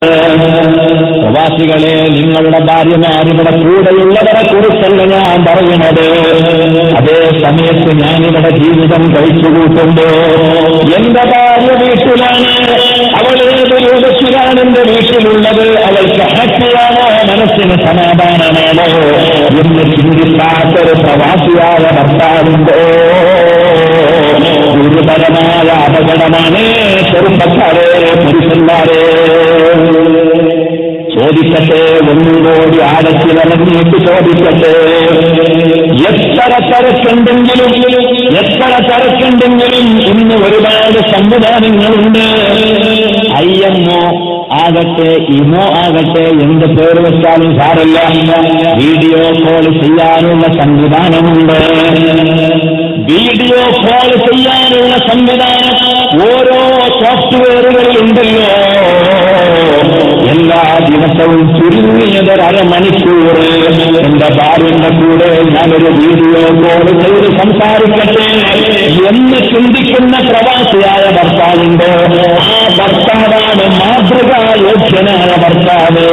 പ്രവാസികളെ നിങ്ങളുടെ ഭാര്യമാരിവിടെ കൂടെയുള്ളവരെ കുറിച്ചല്ല ഞാൻ പറയുന്നത് അതേ സമയത്ത് ഞാനിവിടെ ജീവിതം കഴിച്ചു കൂട്ടുമ്പോ എന്റെ ഭാര്യ വീട്ടിലാണ് അവൾ ഏത് രൂപത്തിലാണ് എന്റെ വീട്ടിലുള്ളത് അവൾക്ക് ഹാപ്പിയാണോ മനസ്സിന് സമാധാനമാണോ എന്ന് ചിന്തിക്കാത്തൊരു പ്രവാസിയായ ഭർത്താവുണ്ടോ ഗുരുതരമായ അപകടമാണ് ചെറുപ്പക്കാരെ പുരുഷന്മാരെ ചോദിക്കട്ടെ ഒന്നുകൂടി ആഴത്തിലിറങ്ങിയിട്ട് ചോദിക്കട്ടെ എത്ര തിരക്കുണ്ടെങ്കിലും എത്ര തിരക്കുണ്ടെങ്കിലും ഇന്ന് ഒരുപാട് സംവിധാനങ്ങളുണ്ട് ഐ എം ഒ ആകട്ടെ ഇമോ ആകട്ടെ എന്ത് പേര് വെച്ചാലും സാരല്ല വീഡിയോ കോൾ ചെയ്യാനുള്ള സംവിധാനമുണ്ട് വീഡിയോ കോൾ ചെയ്യാനുള്ള സംവിധാനം ഓരോ സോഫ്റ്റ്വെയറുകളിലുണ്ടല്ലോ എല്ലാ ദിവസവും ചുരുങ്ങിയത് അരമണിക്കൂർ എന്റെ ഭാര്യന്റെ കൂടെ ഞാനൊരു വീഡിയോ കോൾ ചെയ്ത് സംസാരിക്കട്ടെ എന്ന് ചിന്തിക്കുന്ന പ്രവാസിയായ ഭർത്താവുണ്ട് ആ ഭർത്താവാണ് മാതൃകായോഗ്യനായ ഭർത്താവ്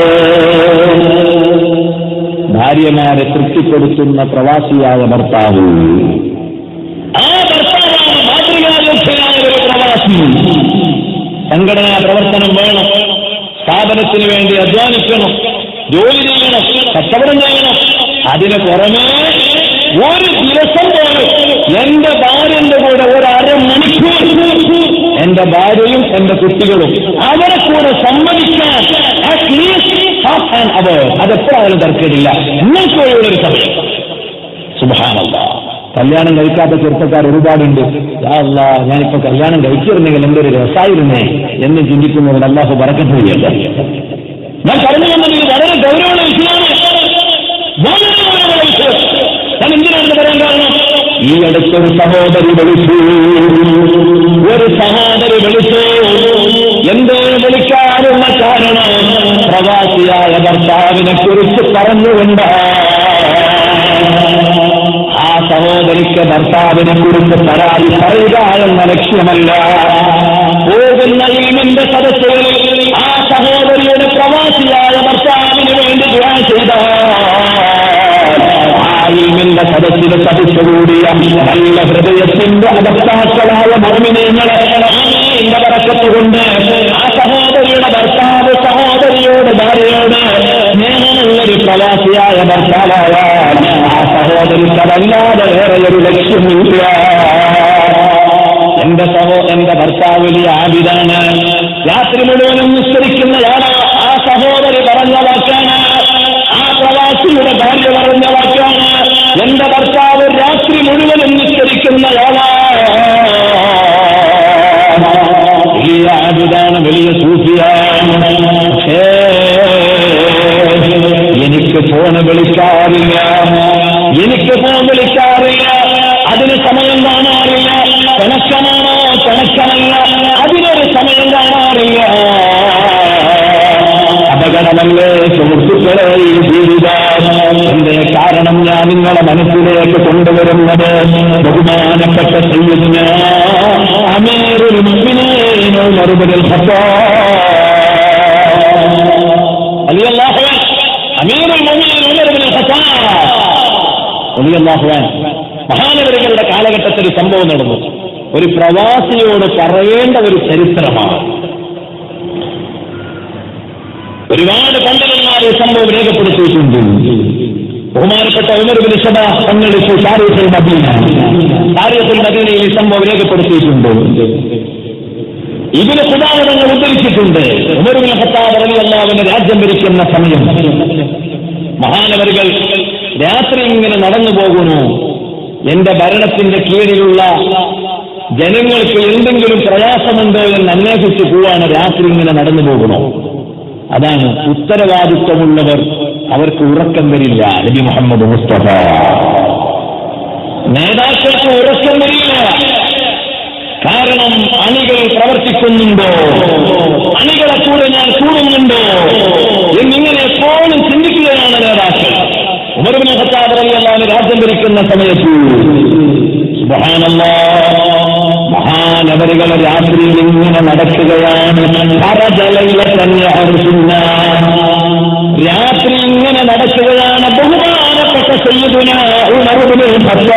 ഭാര്യമാരെ തൃപ്തിപ്പെടുത്തുന്ന പ്രവാസിയായ ഭർത്താവ് ആ ഭർത്താവാണ് മാതൃകായോഗ്യനായ ഒരു പ്രവാസി സംഘടനാ പ്രവർത്തനം വേണം സ്ഥാപനത്തിന് വേണ്ടി അധ്വാനിക്കണം ജോലി ചെയ്യണം കച്ചവടം ചെയ്യണം അതിന് പുറമേ ഒരു ദിവസം പോലും എന്റെ ഭാര്യന്റെ കൂടെ ഒരു അരമണിക്കൂർ എന്റെ ഭാര്യയും എന്റെ കുട്ടികളും അവരെ കൂടെ സമ്മതിക്കാൻ ഹാഫ് ആൻ അവർ അതെപ്പോഴായാലും തർക്കമില്ല നിങ്ങൾക്കുള്ളൊരു സമയം സുബാനല്ല കല്യാണം കഴിക്കാത്ത ചെറുപ്പക്കാർ ഒരുപാടുണ്ട് യാ അല്ലാ ഞാനിപ്പോ കല്യാണം കഴിച്ചിരുന്നെങ്കിൽ എന്തൊരു രസായിരുന്നേ എന്ന് ചിന്തിക്കുന്നതിന് അള്ളാഹു പറക്കപ്പെടുകയല്ല ഞാൻ പറഞ്ഞു വന്നത് ഇത് വളരെ ഗൗരവമുള്ള വിഷയമാണ് വളരെ ഗൗരവമുള്ള വിഷയം ഞാൻ എന്തിനാണെന്ന് പറയാൻ കാരണം ഈ അടുത്തൊരു സഹോദരി വിളിച്ചു ഒരു സഹോദരി വിളിച്ചു എന്തോ വിളിക്കാനുള്ള കാരണം പ്രവാസിയായ ഭർത്താവിനെ കുറിച്ച് പറഞ്ഞുകൊണ്ട് ആ സഹോദരിക്ക് ഭർത്താവിനെ കുറിച്ച് പരാതി പറയുക എന്ന ലക്ഷ്യമല്ല പോകുന്ന ഇൽമിന്റെ സദസ്സുകളിൽ ആ സഹോദരിയുടെ പ്രവാസിയായ ഭർത്താവിന് വേണ്ടി ദുആ ചെയ്ത ആ ഇൽമിന്റെ സദസ്സിന് സദസ്സുകൂടിയ നല്ല ഹൃദയത്തിന്റെ അകത്താക്കളായ മർമിനീങ്ങളെ ആമീന്റെ പറക്കത്തുകൊണ്ട് ആ സഹോദരിയുടെ ഭർത്താവ് സഹോദരിയോട് ഭാര്യയോട് സ്നേഹമുള്ളൊരു പ്രവാസിയായ ഭർത്താവായ ആ സഹോദരിക്ക് അതല്ലാതെ വേറെ ഒരു ലക്ഷ്യമില്ല എന്റെ സഹോ എന്റെ ഭർത്താവ് വലിയ ആവിതാണ് രാത്രി മുഴുവനും നിസ്കരിക്കുന്നയാള് ആ സഹോദരി പറഞ്ഞ വാക്കാണ് ആ പ്രവാസിയുടെ ഭാര്യ പറഞ്ഞ വാക്കാണ് എന്റെ ഭർത്താവ് രാത്രി മുഴുവനും നിസ്കരിക്കുന്നയാളാ വലിയ ആവിതാണ് വലിയ സൂഫിയാണ് പക്ഷേ എനിക്ക് ഫോണ് വിളിക്കാറില്ല എനിക്ക് ഫോൺ വിളിക്കാറില്ല അതിന് സമയം കാണാറില്ല കണക്കമാണോ കണക്കമല്ല അതിനൊരു സമയം കാണാറില്ല അപകടമല്ലേ സുഹൃത്തുക്കളെ ഈ ജീവിതം എന്റെ കാരണം ഞാൻ നിങ്ങളെ മനസ്സിലേക്ക് കൊണ്ടുവരുന്നത് ബഹുമാനപ്പെട്ട സയ്യിദിന അമീറുൽ മുഅ്മിനീൻ ഉമർ ഇബ്നുൽ ഖത്താബ് റളിയല്ലാഹു അൻഹു അമീറുൽ മുഅ്മിനീൻ ഉമർ ഇബ്നുൽ ഖത്താബ് റളിയല്ലാഹു അൻഹു മഹാനവരുകളുടെ കാലഘട്ടത്തിൽ ഒരു സംഭവം നടന്നു ഒരു പ്രവാസിയോട് പറയേണ്ട ഒരു ചരിത്രമാണ് ഒരുപാട് പണ്ഡിതന്മാർ ഈ സംഭവം രേഖപ്പെടുത്തിയിട്ടുണ്ട് ബഹുമാനപ്പെട്ട ഉമർബിൻ ഷബാ പങ്കെടുത്തു താരീഖുൽ മദീന താരീഖുൽ മദീനയിൽ ഈ സംഭവം രേഖപ്പെടുത്തിയിട്ടുണ്ട് ഇതിന് ഉദാഹരണങ്ങൾ ഉദ്ധരിച്ചിട്ടുണ്ട് ഉമർബിൻ ഖത്താബ് റലി അള്ളാവിന് രാജ്യം ഭരിക്കുന്ന സമയം മഹാനവരുകൾ രാത്രി ഇങ്ങനെ നടന്നു പോകുന്നു എന്റെ ഭരണത്തിന്റെ കീഴിലുള്ള ജനങ്ങൾക്ക് എന്തെങ്കിലും പ്രയാസമുണ്ടോ എന്ന് അന്വേഷിച്ച് പോവാണ് രാത്രി ഇങ്ങനെ നടന്നു പോകുന്നു അതാണ് ഉത്തരവാദിത്വമുള്ളവർ അവർക്ക് ഉറക്കം വരില്ല നബി മുഹമ്മദ് മുസ്തഫ നേതാക്കൾക്ക് ഉറക്കം വരില്ല കാരണം അണികൾ പ്രവർത്തിക്കുന്നുണ്ടോ അണികളെ കൂടെ ഞാൻ കൂടുന്നുണ്ടോ എന്നിങ്ങനെ എപ്പോഴും ചിന്തിക്കുകയാണ് നേതാക്കൾ ഉമർബിനെ ഹത്താബറിയല്ലാതെ രാജ്യം ഭരിക്കുന്ന സമയത്ത് സുബ്ഹാനല്ലാഹ്, മഹാനവർ മഹാനവരികൾ രാത്രിയിൽ ഇങ്ങനെ നടക്കുകയാണ് കരജലയിലെ തന്നെ അർശുന്ന രാത്രി ഇങ്ങനെ നടക്കുകയാണ് ബഹുമാനപ്പെട്ട സയ്യിദുന ഉണർവിനെ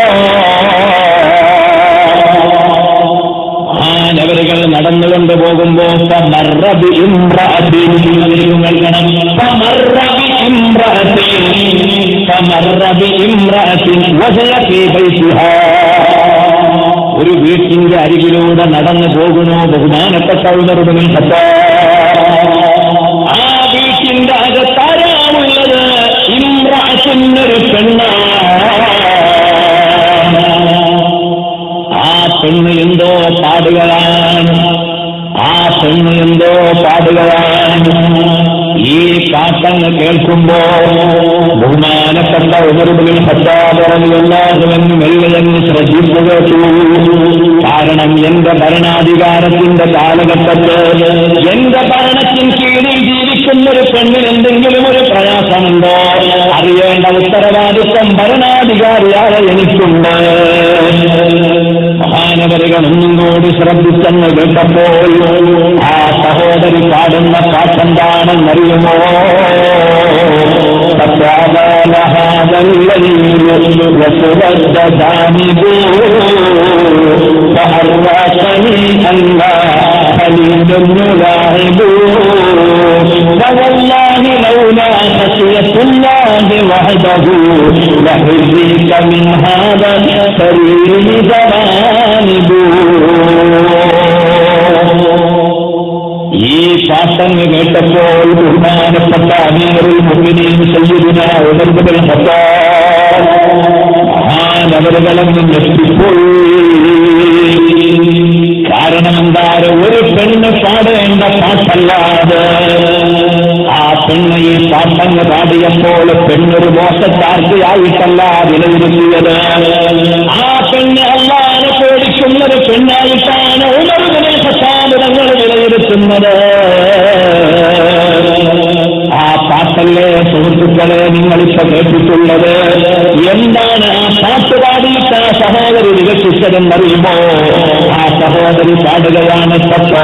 മഹാനവരുകൾ നടന്നുകൊണ്ട് പോകുമ്പോ ഫമർറബി ഇംറഅത്തിൻ. നിങ്ങൾ കാണാം. ഫമർറബി ഇംറഅത്തിൻ. ഫമർറബി ഇംറഅത്തിൻ വഹയ ഫീ ബൈതിഹാ. ഒരു വീട്ടിന്റെ അരികിലൂടെ നടന്നു പോകുന്നു ബഹുമാനപ്പെട്ട ഉണർവിനെ ആ വീട്ടിന്റെ അകത്താരാണുള്ളത് ഇമ്രാസിനൊരു പെണ്ണാണ് ആ പെണ്ണ് എന്തോ പാടുകയാണ് ആ പെണ്ണ് എന്തോ പാടുകയാണ് ഈ പാട്ടങ്ങ് കേൾക്കുമ്പോ ബഹുമാനപ്പെട്ട ഉപരുകളിൽ പശ്ചാത്തലമെന്ന് മെല്ലയെന്ന് ശ്രദ്ധിക്കുക കാരണം എന്റെ ഭരണാധികാരത്തിന്റെ കാലഘട്ടത്ത് എന്റെ ഭരണത്തിൻ കീഴിൽ ജീവിക്കുന്ന ഒരു പെണ്ണിന് എന്തെങ്കിലും ഒരു പ്രയാസമുണ്ടോ അറിയേണ്ട ഉത്തരവാദിത്വം ഭരണാധികാരിയായ എനിക്കുണ്ട് മഹാനവരികൾ ഒന്നും കൂടി ശ്രദ്ധിച്ചെന്ന് കേട്ടപ്പോൾ ആ സഹോദരി പാടുന്ന പാട്ടെന്താണെന്നറിയുമോ فسأل هذا الليل وسود جانبه فأرواحني أن لا خليل لاعب فوالله لولا خشية الله وحده لحريك من هذا السرير جوانبه ഈ പാട്ടങ്ങ് കേട്ടപ്പോൾ ബഹുമാനപ്പെട്ട അമീറുൽ മുഅ്മിനീൻ സയ്യിദുന ഉമർ ബിൻ ഖത്താബ് മഹാനവരുകളെന്ന് ഞെട്ടിപ്പോയി കാരണം എന്താണ് ഒരു പെണ്ണ് പാടേണ്ട പാട്ടല്ലാതെ ആ പെണ്ണ് ഈ പാട്ടങ്ങ് പാടിയപ്പോൾ പെണ്ണൊരു മോശക്കാർത്തിയായിട്ടല്ല വിലയിരുത്തിയത് ആ പെണ്ണ് അള്ളാനെ പേടിക്കുന്നൊരു പെണ്ണായിട്ടാണ് ഉണർവിനെ സത്താപനങ്ങൾ വിലയിരുത്തുന്നത് ആ പാട്ടല്ലേ സുഹൃത്തുക്കളെ നിങ്ങളിപ്പോ കേട്ടിട്ടുള്ളത് എന്താണ് ആ പാട്ട് പാടിയിട്ട് ആ സഹോദരി വികസിച്ചതെന്നറിയുമോ ആ സഹോദരി പാടുകയാണ്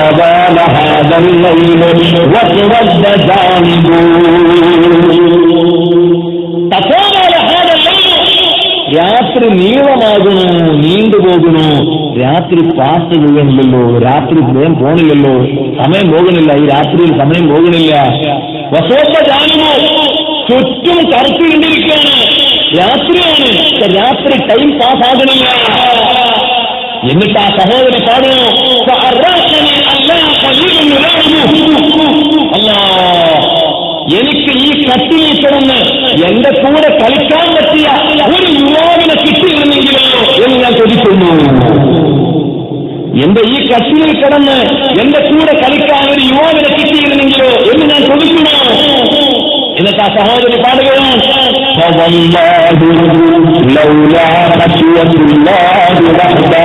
രാത്രി നീളമാകുന്നു നീണ്ടുപോകുന്നു രാത്രി പാസ് വീഴണില്ലല്ലോ രാത്രി വേഗം പോണില്ലല്ലോ സമയം പോകുന്നില്ല ഈ രാത്രിയിൽ സമയം പോകുന്നില്ല വസോപ്പ ജാനുമോ ചുറ്റും കറുത്തിരിക്കുകയാണ് രാത്രിയാണ് പക്ഷെ രാത്രി ടൈം പാസ് ആകണില്ല എന്നിട്ട് ആ സഹോദരി പാടുന്നു "ഫഅറാഖനി അല്ലാ ഖലീലുൻ യുലാഹിബു." അല്ലാ എനിക്ക് ഈ കട്ടിലിൽ കിടന്ന് എന്റെ കൂടെ കളിക്കാൻ പറ്റിയ ഒരു യുവാവിനെ കിട്ടിയിരുന്നെങ്കിലോ എന്ന് ഞാൻ ചോദിക്കുന്നു എന്റെ ഈ കട്ടിലിൽ കിടന്ന് എന്റെ കൂടെ കളിക്കാൻ ഒരു യുവാവിനെ കിട്ടിയിരുന്നെങ്കിലോ എന്ന് ഞാൻ ചോദിക്കുന്നു എന്നിട്ട് ആ സഹോദരി പാടുകയാണ് فوالله لولا خشية الله وحده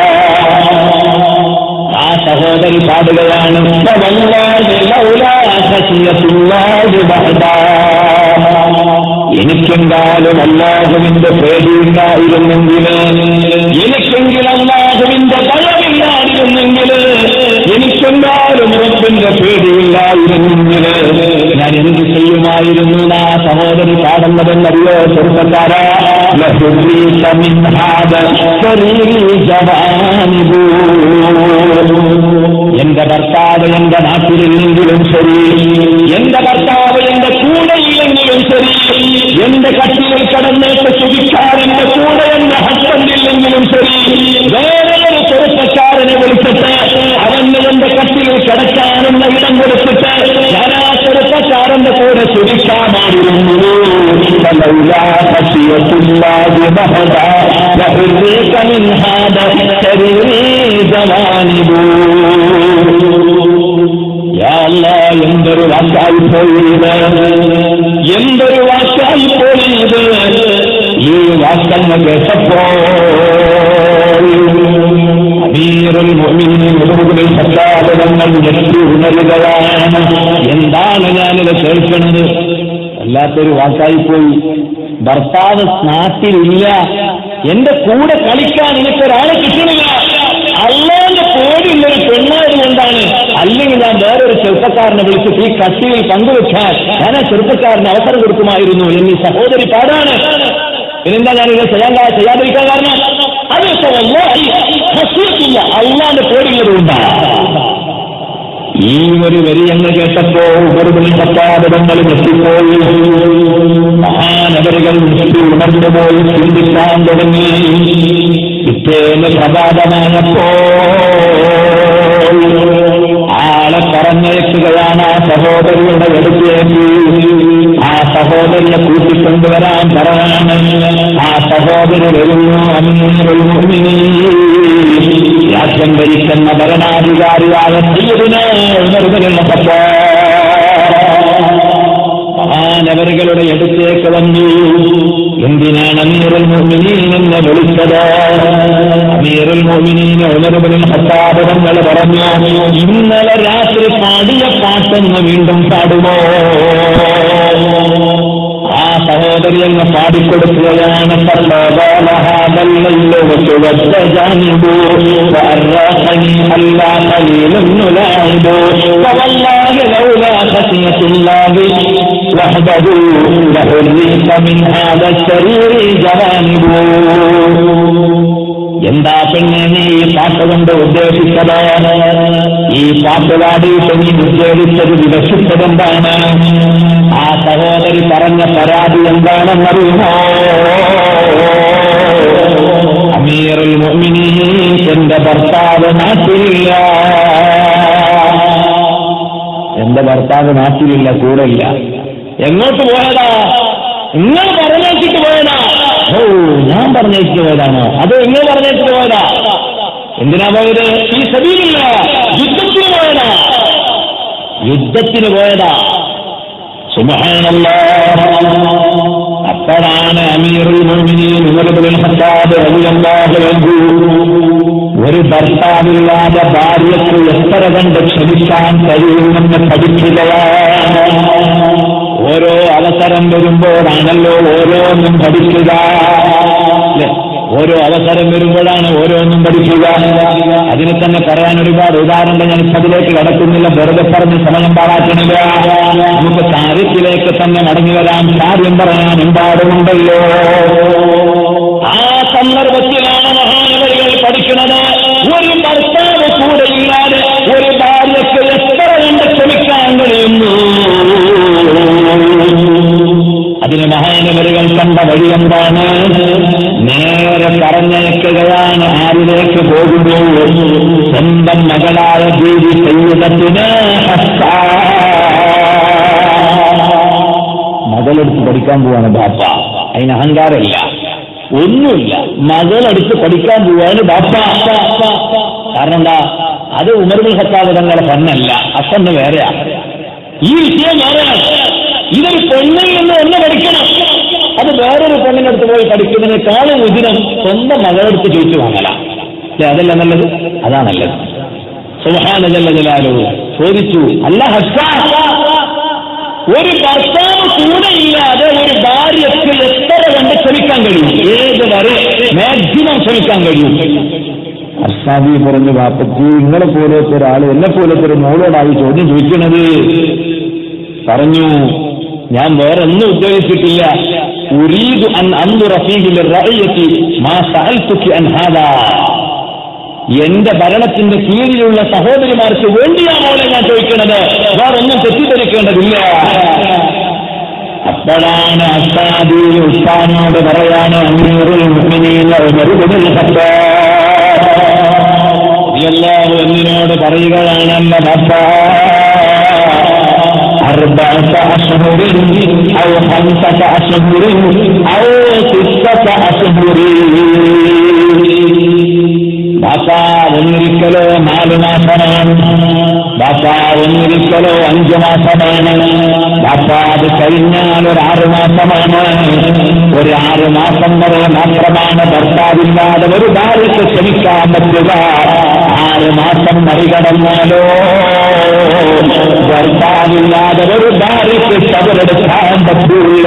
ആ സഹോദരി പാടുകയാണ് فوالله لولا خشية الله وحده എനിക്കെന്തായാലും അള്ളാഹുവിന്റെ പേടിയില്ലായിരുന്നെങ്കിൽ എനിക്കെങ്കിൽ അള്ളാഹുവിന്റെ ഭയമില്ലായിരുന്നെങ്കിൽ എനിക്കെന്തായാലും റബ്ബിന്റെ പേടിയില്ലായിരുന്നെങ്കിൽ ഞാൻ എന്ത് ചെയ്യുമായിരുന്നു ആ സഹോദരി പാടുന്നതെന്നറിയോ ചെറുപ്പക്കാരാ ലഹുദ്ദീക മിൻ ഹാദ ശരീരി ജവാനിബൂ. എന്റെ ഭർത്താവ് എന്റെ നാട്ടിലില്ലെങ്കിലും ശരി എന്റെ ഭർത്താവ് എന്റെ കൂടെ ഇല്ലെങ്കിലും ശരി എന്റെ കട്ടിയിൽ കടന്നിട്ട് സുഖിക്കാൻ എന്റെ കൂടെ എന്റെ ഹസ്ബൻഡ് ഇല്ലെങ്കിലും ശരി വേറെ ഒരു ചെറുപ്പക്കാരനെ വിളിച്ചിട്ട് അവന് എന്റെ കട്ടിയിൽ കിടക്കാനെന്ന ഇടം കൊടുത്തിട്ട് ഞാൻ ആ ചെറുപ്പക്കാരന്റെ കൂടെ സുഖിക്കാമായിരുന്നു فلولا خشية الله بهدى لحريك من هذا شريري جوانبه യാ അല്ലാ, എന്തൊരു വാക്കായി പോയത് എന്തൊരു വാക്കായി പോയത് ഈ വാക്കങ്ങ് കേട്ടപ്പോ അമീറുൽ മുഅ്മിനീൻ ഉറുബുൽ സത്താപനങ്ങൾ ഞെട്ടി ഉണരുകയാണ് എന്താണ് ഞാനിത് കേൾക്കുന്നത് വല്ലാത്തൊരു വാക്കായി പോയി ഭർത്താവ് നാട്ടിലില്ല എന്റെ കൂടെ കളിക്കാൻ എനിക്കൊരാളെ കിട്ടണില്ല അള്ളാന്റെ പേടി പേടിയുള്ള ഒരു പെണ്ണായത് കൊണ്ടാണ് അല്ലെങ്കിൽ ഞാൻ വേറൊരു ചെറുപ്പക്കാരനെ വിളിച്ചിട്ട് ഈ കട്ടിയിൽ പങ്കുവെച്ചാൽ ഞാൻ ആ ചെറുപ്പക്കാരന് അവസരം കൊടുക്കുമായിരുന്നു എന്നീ സഹോദരി പാടാണ് പിന്നെന്താ ഞാനിത് ചെയ്യാൻ ചെയ്യാതിരിക്കാൻ കാരണം അത് ഹസീത്തില്ല അള്ളാന്റെ പേടിയുള്ളതുകൊണ്ടാണ് ഈ ഒരു വരി എന്ന് കേട്ടപ്പോ ഉപരിതൽ പത്താപതങ്ങൾ ഞെട്ടിപ്പോയി മഹാനഗരികൾ ഞെട്ടി ഉണർന്നുപോയി ചിന്തിക്കാൻ തുടങ്ങി പിറ്റേന്ന് പ്രഭാതമായപ്പോ ആളെ പറഞ്ഞയക്കുകയാണ് ആ സഹോദരിയുടെ അടുത്തേക്ക് ആ സഹോദരിയെ കൂട്ടിക്കൊണ്ടുവരാൻ പറയാണ് ആ സഹോദരി വരുന്നു അമീറുൽ മുഅ്മിനീൻ രാജ്യം ഭരിക്കുന്ന ഭരണാധികാരിയായ സയ്യിദിനെ ഉണർന്നുകൊള്ളപ്പോ മഹാനവരുകളുടെ അടുത്തേക്ക് വന്നു എന്തിനാണ് അമീറുൽ മോമിനീൻ എന്ന് വിളിച്ചത് അമീറുൽ മോമിനീൻ ഉണർവിനും ഹത്താപതങ്ങൾ പറഞ്ഞു ഇന്നലെ രാത്രി പാടിയ പാട്ടൊന്ന് വീണ്ടും പാടുമോ ആ സഹോദരി എന്ന് പാടിക്കൊടുക്കുകയാണ് وحده لحريت من هذا الشرير جوانب എന്താ പെണ്ണെ നീ ഈ പാട്ട് കൊണ്ട് ഉദ്ദേശിച്ചത് ഈ പാട്ട് പാടിയിട്ട് നീ ഉദ്ദേശിച്ചത് വികസിച്ചതെന്താണ് ആ സഹോദരി പറഞ്ഞ പരാതി എന്താണെന്നറിയുമോ അമീറുൽ മുഅ്മിനീൻ എന്റെ ഭർത്താവ് നാട്ടിലില്ല എന്റെ ഭർത്താവ് നാട്ടിലില്ല കൂടെയില്ല എങ്ങോട്ട് പോയതാ നിങ്ങൾ പറഞ്ഞേച്ചിട്ട് പോയതാ ഓ ഞാൻ പറഞ്ഞേച്ചിട്ട് പോയതാണോ അതോ നിങ്ങൾ പറഞ്ഞേച്ചിട്ട് പോയതാ എന്തിനാ പോയത് ഈ സബീലില്ല യുദ്ധത്തിന് പോയതാ യുദ്ധത്തിന് പോയതാ സുബ്ഹാനല്ലാ അപ്പോഴാണ് അമീറുൽ മുഅ്മിനീൻ ഉമർ ഇബ്നുൽ ഖത്താബ് റളിയല്ലാഹു അൻഹു ഒരു ഭർത്താവില്ലാതെ ഭാര്യയ്ക്ക് എത്ര കണ്ട് ക്ഷമിക്കാൻ കഴിയുമെന്ന് പഠിക്കുകയാണ് ഓരോ അവസരം വരുമ്പോഴാണല്ലോ ഓരോന്നും പഠിക്കുക അല്ലേ? ഓരോ അവസരം വരുമ്പോഴാണ് ഓരോന്നും പഠിക്കുക അതിന് തന്നെ പറയാൻ ഒരുപാട് ഉദാഹരണം ഞാൻ ഇപ്പൊ അതിലേക്ക് കടക്കുന്നില്ല വെറുതെ പറഞ്ഞ് സമയം പാഴാക്കണില്ല നമുക്ക് കാര്യത്തിലേക്ക് തന്നെ മടങ്ങി വരാൻ കാര്യം പറയാൻ ഒരുപാടുണ്ടല്ലോ ആ സന്ദർഭത്തിലാണ് മഹാനവരികൾ പഠിക്കുന്നത് ഒരു ഭർത്താവ് കൂടെ ഇല്ലാതെ ഒരു ഭാര്യയ്ക്ക് എത്ര കണ്ട് ക്ഷമിക്കാൻ കഴിയുന്നു അതിന് മഹാനവരുകൾ കണ്ട വഴി എന്താണ് നേരെ പറഞ്ഞയക്കുകയാണ് ആരിലേക്ക് പോകുന്നു സ്വന്തം മകളായ ദേവി സൈന്യത്തിന് മകളെടുത്ത് പഠിക്കാൻ പോവാണ് ബാപ്പ അതിന് അഹങ്കാരമില്ല ഒന്നുമില്ല മകളെടുത്ത് പഠിക്കാൻ പോവാണ് ബാപ്പ കാരണം എന്താ അത് ഉമർബുൽ ഹത്താബ് തങ്ങളുടെ പെണ്ണല്ല അപ്പെണ്ണ് വേറെയാ ഈ വിഷയം വേറെയാണ് ഇതൊരു പെണ്ണിൽ നിന്ന് ഒന്ന് പഠിക്കണം അത് വേറൊരു പെണ്ണിനടുത്ത് പോയി പഠിക്കുന്നതിനേക്കാളും ഉചിതം സ്വന്തം മകളെടുത്ത് ചോദിച്ചു വാങ്ങല അല്ലേ അതല്ല നല്ലത് അതാ നല്ലത് സുഹാന ജല്ല ജലാലു ചോദിച്ചു അല്ല ഹസ്സ ഒരു ഭർത്താവ് കൂടെ ഇല്ലാതെ ഒരു ഭാര്യയ്ക്ക് എത്ര കണ്ട് ക്ഷമിക്കാൻ കഴിയും ഏത് വരെ മാക്സിമം ക്ഷമിക്കാൻ കഴിയും അസാബി പറഞ്ഞു ബാപ്പത്തി നിങ്ങളെ പോലത്തെ ഒരാൾ എന്നെ പോലത്തെ ഒരു മോളോടായി ചോദ്യം ചോദിക്കണത് പറഞ്ഞു ഞാൻ വേറെ ഒന്നും ഉദ്ദേശിച്ചിട്ടില്ല ഉരീദു അൻ അന്തു റഫീഹിൽ റഅയത്തി മാ സഅൽതുക്കി അൻ ഹാദാ എന്റെ ഭരണത്തിന്റെ കീഴിലുള്ള സഹോദരിമാർക്ക് വേണ്ടിയാ മോളെ ഞാൻ ചോദിക്കുന്നത് വേറൊന്നും തെറ്റിദ്ധരിക്കേണ്ടതില്ല അപ്പോഴാണ് അസാദി ഉസ്താനോട് പറയാണ് അമീറുൽ മുഅ്മിനീൻ ഉമർ ഇബ്നുൽ ഖത്താബ് റളിയല്ലാഹു അൻഹുവിനോട് പറയുകയാണല്ല ബാപ്പാ أربعة أشهر أو خمسة أشهر أو ستة أشهر ബാപ്പ ഒന്നിരിക്കലോ നാല് മാസമാണ് ബാപ്പ ഒന്നിരിക്കലോ അഞ്ചു മാസമാണ് ബാപ്പ അത് കഴിഞ്ഞാൽ ഒരു ആറ് മാസമാണ് ഒരു ആറ് മാസം വരെ മാത്രമാണ് ഭർത്താവില്ലാതെ ഒരു ഭാര്യയ്ക്ക് ക്ഷമിക്കാൻ പറ്റുക ആറ് മാസം മറികടന്നാലോ ഭർത്താവില്ലാതെ ഒരു ഭാര്യയ്ക്ക് ശബരെടുക്കാൻ പറ്റില്ല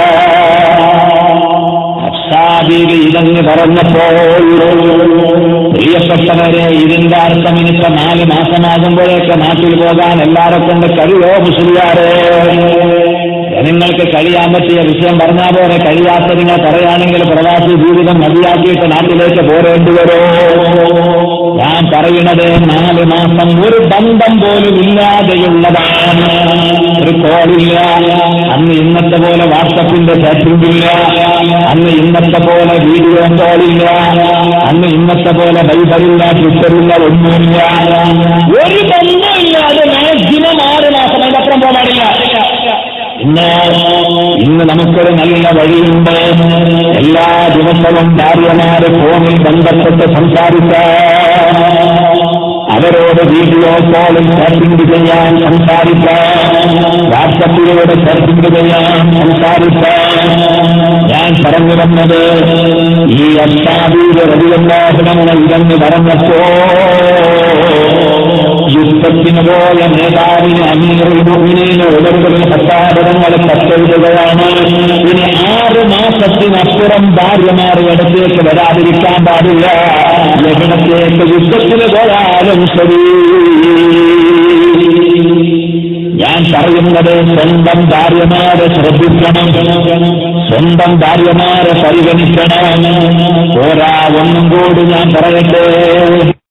അഫ്സാബീവി ഇതങ്ങ് പറഞ്ഞപ്പോൾ പ്രിയപ്പെട്ടവരെ ഇതിന്റെ അർത്ഥം ഇനിയിപ്പോ നാല് മാസമാകുമ്പോഴേക്ക് നാട്ടിൽ പോകാൻ എല്ലാരെ കൊണ്ട് കഴിയോ മുസ്ലിയാരെ ജനങ്ങൾക്ക് കഴിയാൻ പറ്റിയ വിഷയം പറഞ്ഞാൽ പോലെ കഴിയാത്ത നിങ്ങൾ പറയുകയാണെങ്കിൽ പ്രവാസി ജീവിതം മതിയാക്കിയിട്ട് നാട്ടിലേക്ക് പോരേണ്ടി വരോ ഞാൻ പറയുന്നത് നാല് മാസം ഒരു ബന്ധം പോലും ഇല്ലാതെയുള്ളതാണ് ഒരു കോളില്ല അന്ന് ഇന്നത്തെ പോലെ വാട്സപ്പിന്റെ ചാറ്റിംഗ് ഇല്ല അന്ന് ഇന്നത്തെ പോലെ വീഡിയോ കോളില്ല അന്ന് ഇന്നത്തെ പോലെ ബൈബറില്ല ട്വിറ്ററില്ല ഒന്നുമില്ല ഒരു ബന്ധമില്ലാതെ മാക്സിമം ആറ് മാസം അതിനപ്പുറം പോകാനില്ല ഇന്ന് ഇന്ന് നമുക്കൊരു നല്ല വഴിയുണ്ട് എല്ലാ ദിവസവും ഭാര്യമാര് ഫോണിൽ ബന്ധപ്പെട്ട് സംസാരിക്കാൻ അവരോട് വീഡിയോ കോളിൽ ചാറ്റിംഗ് ചെയ്യാൻ സംസാരിക്കാൻ വാട്സപ്പിലൂടെ ചാറ്റിംഗ് ചെയ്യാൻ സംസാരിക്കാൻ ഞാൻ പറഞ്ഞു വന്നത് ഈ അഷ്ടാവീര് റബിയല്ലാഹുമെന്ന് ഇതെന്ന് പറഞ്ഞപ്പോ യുദ്ധത്തിന് പോയ നേതാവിന് അമീറുൽ മുഅ്മിനീന് ഉടറുകളിൽ പത്താപടങ്ങൾ കത്തെഴുതുകയാണ് ഇനി ആറ് മാസത്തിനപ്പുറം ഭാര്യമാർ ഇടത്തേക്ക് വരാതിരിക്കാൻ പാടില്ല എവിടത്തേക്ക് യുദ്ധത്തിന് പോയാലും ശരി ഞാൻ പറയുന്നത് സ്വന്തം ഭാര്യമാരെ ശ്രദ്ധിക്കണം സ്വന്തം ഭാര്യമാരെ പരിഗണിക്കണം പോരാ ഒന്നും കൂടി ഞാൻ പറയട്ടെ